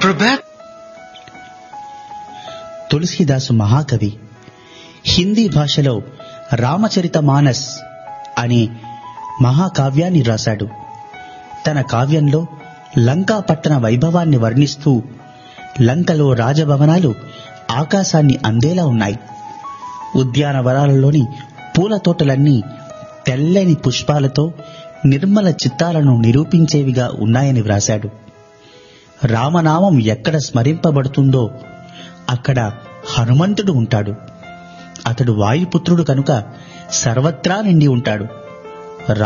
acrobat, Tulsidas మహాకవి హిందీ భాషలో రామచరిత మానస్ అనే మహాకావ్యాన్ని రాశాడు తన కావ్యంలో లంకా పట్టణ వైభవాన్ని వర్ణిస్తూ లంకలో రాజభవనాలు ఆకాశాన్ని అందేలా ఉన్నాయి ఉద్యానవనాలలోని పూల తోటలన్నీ తెల్లని పుష్పాలతో నిర్మల చిత్తాలను నిరూపించేవిగా ఉన్నాయని వ్రాశాడు రామనామం ఎక్కడ స్మరింపబడుతుందో అక్కడ హనుమంతుడు ఉంటాడు అతడు వాయుపుత్రుడు కనుక సర్వత్రా నిండి ఉంటాడు